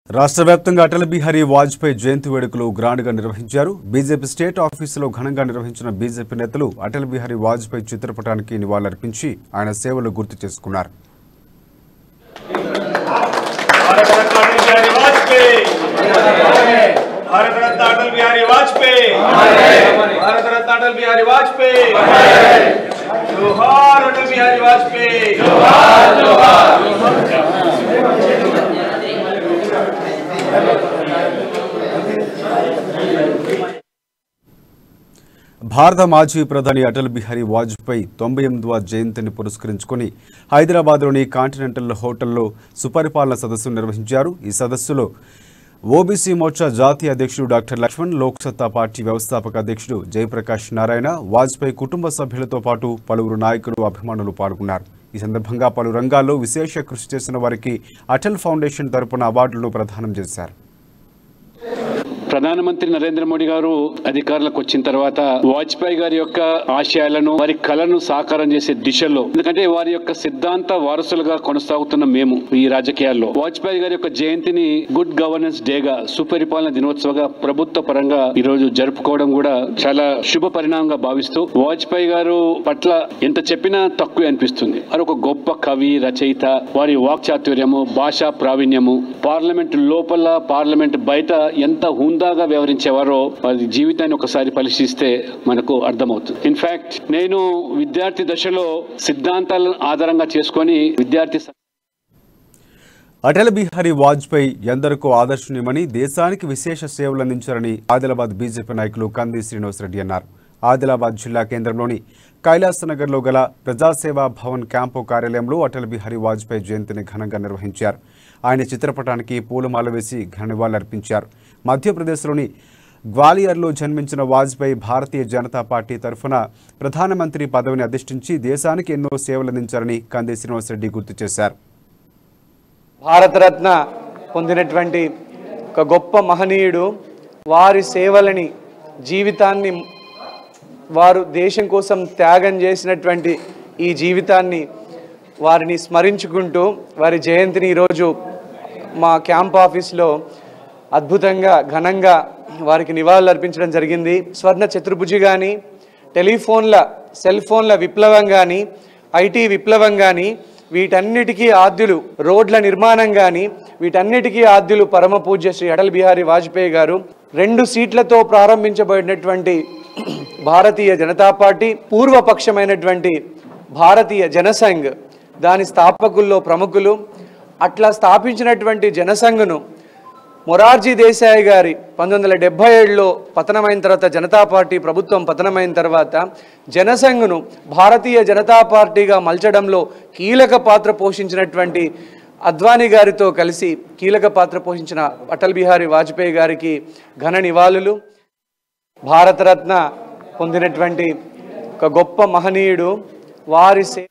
రాష్ట్ర వ్యాప్తంగా అటల్ బిహారీ వాజ్పేయి జయంతి వేడుకలు గ్రాండ్గా నిర్వహించారు బీజేపీ స్టేట్ ఆఫీసులో ఘనంగా నిర్వహించిన బీజేపీ నేతలు అటల్ బిహారీ వాజ్పేయి చిత్రపటానికి నివాళులర్పించి ఆయన సేవలు గుర్తు చేసుకున్నారు भारत रत्न अटल बिहारी वाजपेयी भारत रत्न अटल बिहारी वाजपेयी भारत रत्न अटल बिहारी वाजपेयी जोहार अटल बिहारी वाजपेयी భారత మాజీ ప్రధాని అటల్ బిహారీ వాజ్పేయి తొంభై ఎనిమిదవ జయంతిని పురస్కరించుకుని హైదరాబాద్లోని కాంటినెంటల్ హోటల్లో సుపరిపాలన సదస్సు నిర్వహించారు ఈ సదస్సులో ఓబీసీ మోర్చా జాతీయ అధ్యక్షుడు డాక్టర్ లక్ష్మణ్ లోక్సత్తా పార్టీ వ్యవస్థాపక అధ్యక్షుడు జయప్రకాష్ నారాయణ వాజ్పేయి కుటుంబ సభ్యులతో పాటు పలువురు నాయకులు అభిమానులు పాల్గొన్నారు ఈ సందర్భంగా పలు రంగాల్లో విశేష కృషి చేసిన వారికి అటల్ ఫౌండేషన్ తరపున అవార్డులు ప్రదానం చేశారు ప్రధానమంత్రి నరేంద్ర మోడీ గారు అధికారులకు వచ్చిన తర్వాత వాజ్పేయి గారి యొక్క ఆశయాలను వారి కళను సాకారం చేసే దిశలో ఎందుకంటే వారి యొక్క సిద్ధాంత వారసులుగా కొనసాగుతున్న మేము ఈ రాజకీయాల్లో వాజ్పేయి గారి యొక్క జయంతిని గుడ్ గవర్నెన్స్ డేగా సుపరిపాలన దినోత్సవగా ప్రభుత్వ పరంగా ఈ రోజు జరుపుకోవడం కూడా చాలా శుభ పరిణామంగా భావిస్తూ వాజ్పేయి గారు పట్ల ఎంత చెప్పినా తక్కువ అనిపిస్తుంది వారు ఒక గొప్ప కవి రచయిత వారి వాక్చాతుర్యము భాషా ప్రావీణ్యము పార్లమెంట్ లోపల పార్లమెంట్ బయట ఎంత హుందాగా వ్యవహరించేవారో వారి జీవితాన్ని ఒకసారి పరిశీలిస్తే మనకు అర్థమవుతుంది ఇన్ఫాక్ట్ నేను విద్యార్థి దశలో సిద్ధాంతాలను ఆధారంగా చేసుకొని విద్యార్థి స- అటల్ బిహారీ వాజ్పేయి ఎందరికో ఆదర్శనీయమని దేశానికి విశేష సేవలు అందించారని ఆదిలాబాద్ బీజేపీ నాయకులు కంది శ్రీనివాసరెడ్డి అన్నారు ఆదిలాబాద్ జిల్లా కేంద్రంలోని కైలాస్ నగర్లో గల ప్రజాసేవా భవన్ క్యాంపు కార్యాలయంలో అటల్ బిహారీ వాజ్పేయి జయంతిని ఘనంగా నిర్వహించారు ఆయన చిత్రపటానికి పూలమాల వేసి ఘన నివాళులర్పించారు మధ్యప్రదేశ్లోని గ్వాలియర్లో జన్మించిన వాజ్పేయి భారతీయ జనతా పార్టీ తరఫున ప్రధానమంత్రి పదవిని అధిష్ఠించి దేశానికి ఎన్నో సేవలందించారని కంది శ్రీనివాసరెడ్డి గుర్తు చేశారు భారతరత్న పొందినటువంటి ఒక గొప్ప మహనీయుడు వారి సేవలని జీవితాన్ని వారు దేశం కోసం త్యాగం చేసినటువంటి ఈ జీవితాన్ని వారిని స్మరించుకుంటూ వారి జయంతిని ఈరోజు మా క్యాంప్ ఆఫీస్లో అద్భుతంగా ఘనంగా వారికి నివాళులు అర్పించడం జరిగింది స్వర్ణ చతుర్భుజి కానీ టెలిఫోన్ల సెల్ ఫోన్ల విప్లవం కానీ ఐటీ విప్లవం కానీ వీటన్నిటికీ ఆద్యులు రోడ్ల నిర్మాణం కానీ వీటన్నిటికీ ఆద్యులు పరమ పూజ్య శ్రీ అటల్ బిహారీ వాజ్పేయి గారు రెండు సీట్లతో ప్రారంభించబడినటువంటి భారతీయ జనతా పార్టీ పూర్వపక్షమైనటువంటి భారతీయ జనసంఘ్ దాని స్థాపకుల్లో ప్రముఖులు అట్లా స్థాపించినటువంటి జనసంఘ్ను మొరార్జీ దేశాయ్ గారి పంతొమ్మిది వందల డెబ్బై ఏడులో పతనమైన తర్వాత జనతా పార్టీ ప్రభుత్వం పతనమైన తర్వాత జనసంఘ్ను భారతీయ జనతా పార్టీగా మలచడంలో కీలక పాత్ర పోషించినటువంటి అద్వానీ గారితో కలిసి కీలక పాత్ర పోషించిన అటల్ బిహారీ వాజ్పేయి గారికి ఘన నివాళులు భారతరత్న పొందినటువంటి ఒక గొప్ప మహనీయుడు వారి సే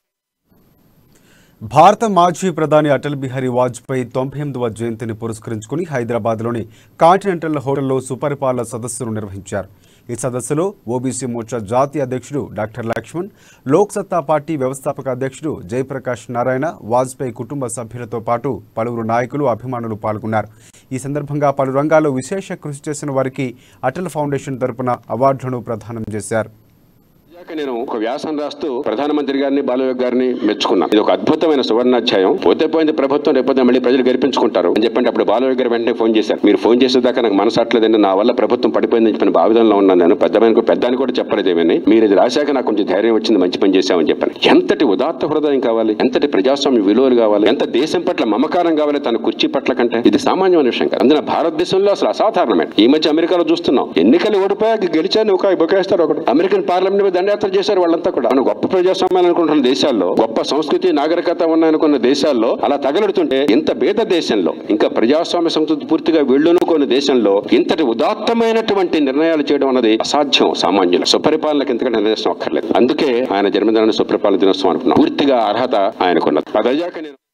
భారత మాజీ ప్రధాని అటల్ బిహారీ వాజ్పేయి తొంభై ఎనిమిదవ జయంతిని పురస్కరించుకుని హైదరాబాద్లోని కాంటినెంటల్ హోటల్లో సుపరిపాలన సదస్సును నిర్వహించారు ఈ సదస్సులో ఓబీసీ మోర్చా జాతీయ అధ్యక్షుడు డాక్టర్ లక్ష్మణ్ లోక్సత్తా పార్టీ వ్యవస్థాపక అధ్యక్షుడు జయప్రకాష్ నారాయణ వాజ్పేయి కుటుంబ సభ్యులతో పాటు పలువురు నాయకులు అభిమానులు పాల్గొన్నారు ఈ సందర్భంగా పలు రంగాల్లో విశేష కృషి చేసిన వారికి అటల్ ఫౌండేషన్ తరపున అవార్డులను ప్రదానం చేశారు ఇందాక నేను ఒక వ్యాసం రాస్తూ ప్రధానమంత్రి గారిని బాలయోగ్ గారిని మెచ్చుకున్నాను ఇది ఒక అద్భుతమైన సువర్ణాధ్యాయం పోతే పోయింది ప్రభుత్వం రేపొద్దున మళ్ళీ ప్రజలు గెలిపించుకుంటారు అని చెప్పండి అప్పుడు బాలయోగ్ గారు వెంటనే ఫోన్ చేశారు మీరు ఫోన్ చేసేదాకా నాకు మనసు అట్లేదండి నా వల్ల ప్రభుత్వం పడిపోయిందని చెప్పిన భావిదంలో ఉన్నాను నేను పెద్ద పెద్దాన్ని కూడా చెప్పలేదేమని మీరు ఇది రాశాక నాకు కొంచెం ధైర్యం వచ్చింది మంచి పని చేశామని చెప్పాను ఎంతటి ఉదాత్త హృదయం కావాలి ఎంతటి ప్రజాస్వామ్య విలువలు కావాలి ఎంత దేశం పట్ల మమకారం కావాలి తన కుర్చీ పట్ల కంటే ఇది సామాన్యమైన విషయం కాదు అందున భారతదేశంలో అసలు అసాధారణమైన ఈ మధ్య అమెరికాలో చూస్తున్నాం ఎన్నికలు ఓడిపోయాక గెలిచాను ఒక బొకేస్తారు ఒకడు అమెరికన్ పార్లమెంట్ మీద దండయాత్ర చేశారు వాళ్ళంతా కూడా మనం గొప్ప ప్రజాస్వామ్యాలు అనుకుంటున్న దేశాల్లో గొప్ప సంస్కృతి నాగరికత ఉన్నాయనుకున్న దేశాల్లో అలా తగలడుతుంటే ఇంత భేద దేశంలో ఇంకా ప్రజాస్వామ్య సంస్కృతి పూర్తిగా వెళ్ళునుకోని దేశంలో ఇంతటి ఉదాత్తమైనటువంటి నిర్ణయాలు చేయడం అన్నది అసాధ్యం సామాన్యులు సుపరిపాలనకు ఇంతకంటే నిర్దేశం అక్కర్లేదు అందుకే ఆయన జన్మదినాన్ని సుపరిపాలన దినోత్సవం అనుకున్నాం పూర్తిగా అర్హత ఆయనకున్నది అదయ్యాక నేను